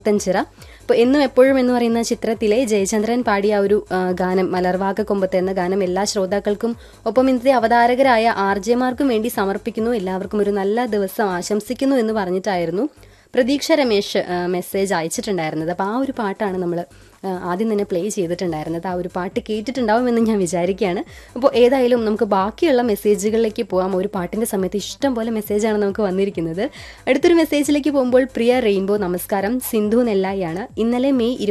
തഞ്ചിറ അപ്പോൾ എന്നും എപ്പോഴും എന്ന് പറയുന്ന ചിത്രത്തിലെ ജയചന്ദ്രൻ പാടിയ ആ ഒരു ആ, ഗാനം മലർവാക കൊമ്പത്ത് എന്ന ഗാനം എല്ലാ ശ്രോതാക്കൾക്കും ഒപ്പം ഇന്നത്തെ അവതാരകരായ ആർ ജെമാർക്കും വേണ്ടി സമർപ്പിക്കുന്നു എല്ലാവർക്കും ഒരു നല്ല ദിവസം ആശംസിക്കുന്നു എന്ന് പറഞ്ഞിട്ടായിരുന്നു പ്രതീക്ഷ രമേശ് ആ, മെസ്സേജ് അയച്ചിട്ടുണ്ടായിരുന്നത് അപ്പോൾ ആ ഒരു പാട്ടാണ് നമ്മൾ ആദ്യം തന്നെ പ്ലേ ചെയ്തിട്ടുണ്ടായിരുന്നത് ആ ഒരു പാട്ട് കേട്ടിട്ടുണ്ടാവുമെന്ന് ഞാൻ വിചാരിക്കുകയാണ് അപ്പോൾ ഏതായാലും നമുക്ക് ബാക്കിയുള്ള മെസ്സേജുകളിലേക്ക് പോകാം ഒരു പാട്ടിൻ്റെ സമയത്ത് ഇഷ്ടം പോലെ മെസ്സേജാണ് നമുക്ക് വന്നിരിക്കുന്നത് അടുത്തൊരു മെസ്സേജിലേക്ക് പോകുമ്പോൾ പ്രിയ റെയിൻബോ നമസ്കാരം സിന്ധു നെല്ലായിയാണ് ഇന്നലെ മെയ്